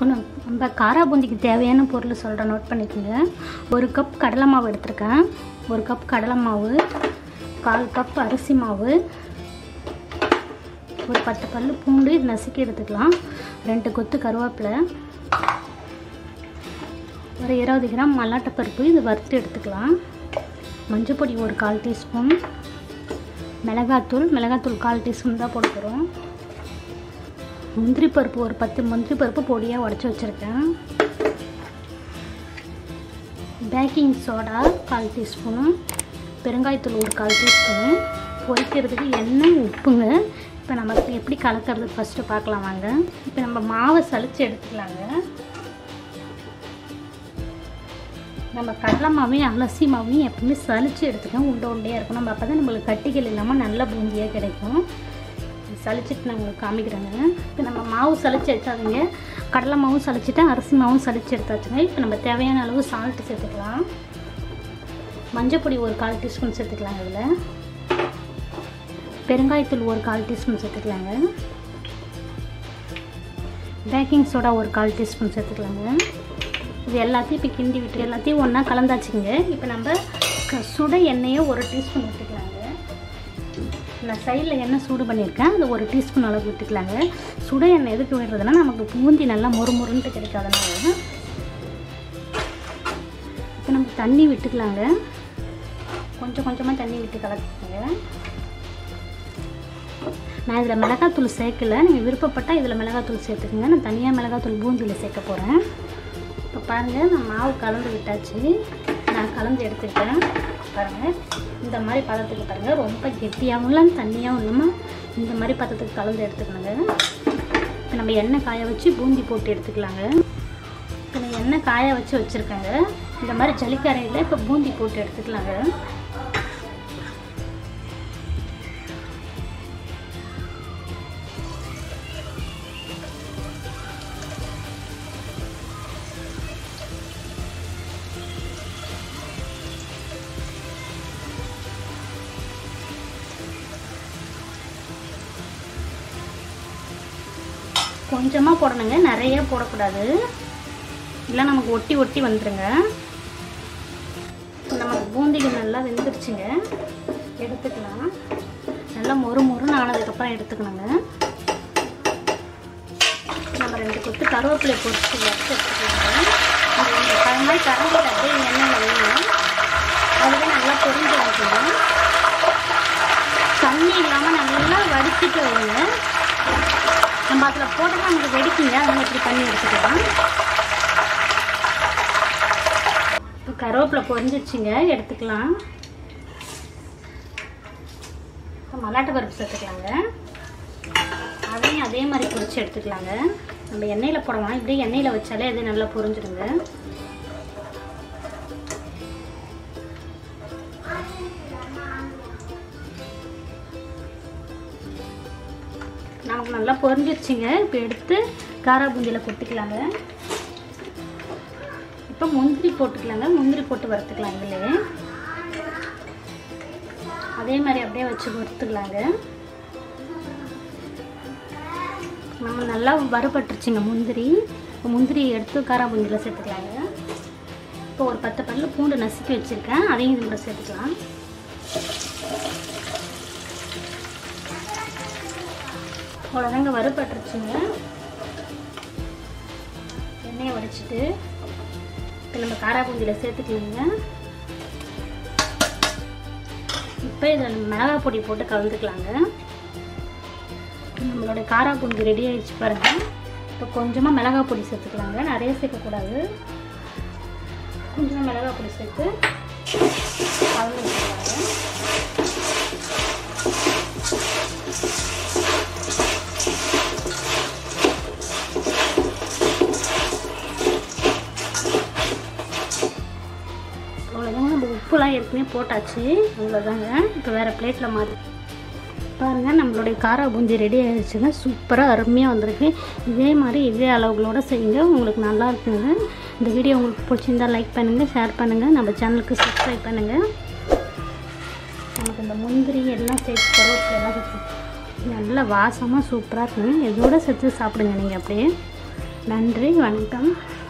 இப்போ நம்ம நம்ம காரா பூந்திக்கு தேவையான பொருள் சொல்கிறேன் நோட் பண்ணிக்கோங்க ஒரு கப் கடலை மாவு எடுத்திருக்கேன் ஒரு கப் கடலை மாவு கால் கப் அரிசி மாவு ஒரு பத்து பல் பூண்டு இது நசுக்கி எடுத்துக்கலாம் ரெண்டு கொத்து கருவேப்பிலை ஒரு இருபது கிராம் மல்லாட்டப்பருப்பு இது வறுத்து எடுத்துக்கலாம் மஞ்சள் பொடி ஒரு கால் டீஸ்பூன் மிளகாத்தூள் மிளகாத்தூள் கால் டீஸ்பூன் தான் போட போகிறோம் முந்திரி பருப்பு ஒரு பத்து முந்திரி பருப்பு பொடியாக உடச்சி வச்சுருக்கேன் பேக்கிங் சோடா கால் டீஸ்பூனு பெருங்காயத்தூள் ஒரு கால் டீஸ்பூனு பொரிக்கிறதுக்கு எண்ணெய் உப்புங்க இப்போ நமக்கு எப்படி கலக்கிறது ஃபஸ்ட்டு பார்க்கலாம் வாங்க இப்போ நம்ம மாவை சலிச்சு எடுத்துக்கலாங்க நம்ம கடலை மாவையும் அலசி மாவையும் எப்பவுமே சலிச்சு எடுத்துக்கணும் உண்டை உண்டையாக இருக்கும் நம்ம அப்போ தான் நம்மளுக்கு கட்டிகள் இல்லாமல் நல்ல பூந்தியாக கிடைக்கும் சலிச்சிட்டு நான் உங்களுக்கு காமிக்கிறேங்க இப்போ நம்ம மாவு சலிச்சு எடுத்தாதீங்க கடலை மாவும் சலிச்சிட்டேன் அரிசி மாவும் சலிச்சு எடுத்தாச்சுங்க இப்போ நம்ம தேவையான அளவு சால்ட்டு சேர்த்துக்கலாம் மஞ்சள் பொடி ஒரு கால் டீஸ்பூன் சேர்த்துக்கலாங்க இதில் பெருங்காயத்தூள் ஒரு கால் டீஸ்பூன் சேர்த்துக்கலாங்க பேக்கிங் சோடா ஒரு கால் டீஸ்பூன் சேர்த்துக்கலாங்க இது எல்லாத்தையும் இப்போ கிண்டி விட்டு எல்லாத்தையும் ஒன்றா கலந்தாச்சுங்க இப்போ நம்ம க- சுட எண்ணெயை ஒரு டீஸ்பூன் விட்டுக்கலாங்க நான் சைடில் எண்ணெய் சூடு பண்ணியிருக்கேன் அது ஒரு டீஸ்பூன் அளவு விட்டுக்கலாங்க சுட எண்ணெய் எதுக்கு விடுறதுன்னா நமக்கு பூந்தி நல்லா மொறு மொறுன்ட்டு கிடைக்காதனால இப்போ நம்ம தண்ணி விட்டுக்கலாங்க கொஞ்சம் கொஞ்சமாக தண்ணி விட்டு கலக்குங்க நான் இதில் மிளகாத்தூள் சேர்க்கல நீங்கள் விருப்பப்பட்டால் இதில் மிளகாத்தூள் சேர்த்துக்குங்க நான் தனியாக மிளகாத்தூள் பூந்தியில் சேர்க்க போகிறேன் இப்போ பாருங்கள் நான் மாவு கலந்து விட்டாச்சு நான் கலந்து எடுத்துக்கிட்டேன் பாருங்கள் இந்த மாதிரி பதத்துக்கு பாருங்கள் ரொம்ப கெட்டியாகவும் இல்லை தண்ணியாகவும் இல்லாமல் இந்த மாதிரி பதத்துக்கு கலந்து எடுத்துக்கணுங்க இப்போ நம்ம எண்ணெய் காய வச்சு பூந்தி போட்டு எடுத்துக்கலாங்க இப்போ நான் எண்ணெய் காய வச்சு வச்சுருக்கேங்க இந்த மாதிரி ஜலிக்கரையில் இப்போ பூந்தி போட்டு எடுத்துக்கலாங்க கொஞ்சமாக போடணுங்க நிறைய போடக்கூடாது இல்லை நமக்கு ஒட்டி ஒட்டி வந்துடுங்க நமக்கு பூந்திகள் நல்லா வெந்துருச்சுங்க எடுத்துக்கலாம் நல்லா மொறு மொறுன்னு ஆனதுக்கப்புறம் எடுத்துக்கணுங்க நம்ம ரெண்டு கொத்து கருவேப்பிலை பொரிச்சு வச்சு எடுத்துக்கலாங்க இந்த இந்த கரமாய் கரண்டியில் அப்படியே எண்ணெயில் வேணும் அதுவே நல்லா பொரிஞ்சு வைக்கணும் தண்ணி இல்லாமல் நல்லா வடிச்சிட்டு வைங்க நம்ம அதில் போட்டோம்னா நமக்கு வெடிக்குங்க அதனால இப்படி பண்ணி எடுத்துக்கலாம் இப்போ கருவேப்பிலை பொரிஞ்சிருச்சுங்க எடுத்துக்கலாம் இப்போ மல்லாட்டு பருப்பு சேர்த்துக்கலாங்க அதையும் அதே மாதிரி பொரிச்சு எடுத்துக்கலாங்க நம்ம எண்ணெயில் போடலாம் இப்படியே எண்ணெயில் வச்சாலே அது நல்லா பொரிஞ்சிடுங்க நமக்கு நல்லா பொரிஞ்சிருச்சுங்க இப்போ எடுத்து காரா பூந்தியில் கொட்டிக்கலாங்க இப்போ முந்திரி போட்டுக்கலாங்க முந்திரி போட்டு வறுத்துக்கலாம் இதுலேயே அதே மாதிரி அப்படியே வச்சு வறுத்துக்கலாங்க நம்ம நல்லா வறுபட்டுருச்சுங்க முந்திரி இப்போ முந்திரி எடுத்து காரா பூந்தியில் சேர்த்துக்கலாங்க இப்போ ஒரு பத்து பல்லு பூண்டு நசுக்கி வச்சுருக்கேன் அதையும் இது கூட சேர்த்துக்கலாம் அவ்வளோதாங்க வறுபட்டுருச்சுங்க எண்ணெயை வடிச்சிட்டு இப்போ நம்ம காராபூந்தியில் சேர்த்துக்கலாங்க இப்போ இதில் மிளகா பொடி போட்டு கலந்துக்கலாங்க நம்மளோட காராபூந்தி ரெடி ஆயிடுச்சு பாருங்கள் இப்போ கொஞ்சமாக மிளகா பொடி சேர்த்துக்கலாங்க நிறைய சேர்க்கக்கூடாது கொஞ்சமாக மிளகா பொடி சேர்த்து கலந்து வச்சுக்கலாங்க அவ்வளோதாங்க நம்ம உப்புலாம் ஏற்கனவே போட்டாச்சு அவ்வளோதாங்க இப்போ வேறு பிளேட்டில் மாறி பாருங்கள் நம்மளுடைய காரா பூந்தி ரெடி ஆயிடுச்சுங்க சூப்பராக அருமையாக வந்திருக்கு இதே மாதிரி இதே அளவுகளோட செய்யுங்க உங்களுக்கு நல்லா இருக்குங்க இந்த வீடியோ உங்களுக்கு பிடிச்சிருந்தா லைக் பண்ணுங்கள் ஷேர் பண்ணுங்கள் நம்ம சேனலுக்கு சப்ஸ்கிரைப் பண்ணுங்கள் நமக்கு இந்த முந்திரி எல்லாம் சேர்த்து கருவேப்பிலை எல்லாம் சேர்த்து நல்ல வாசமாக சூப்பராக இருக்குங்க இதோட சேர்த்து சாப்பிடுங்க நீங்கள் அப்படியே நன்றி வணக்கம்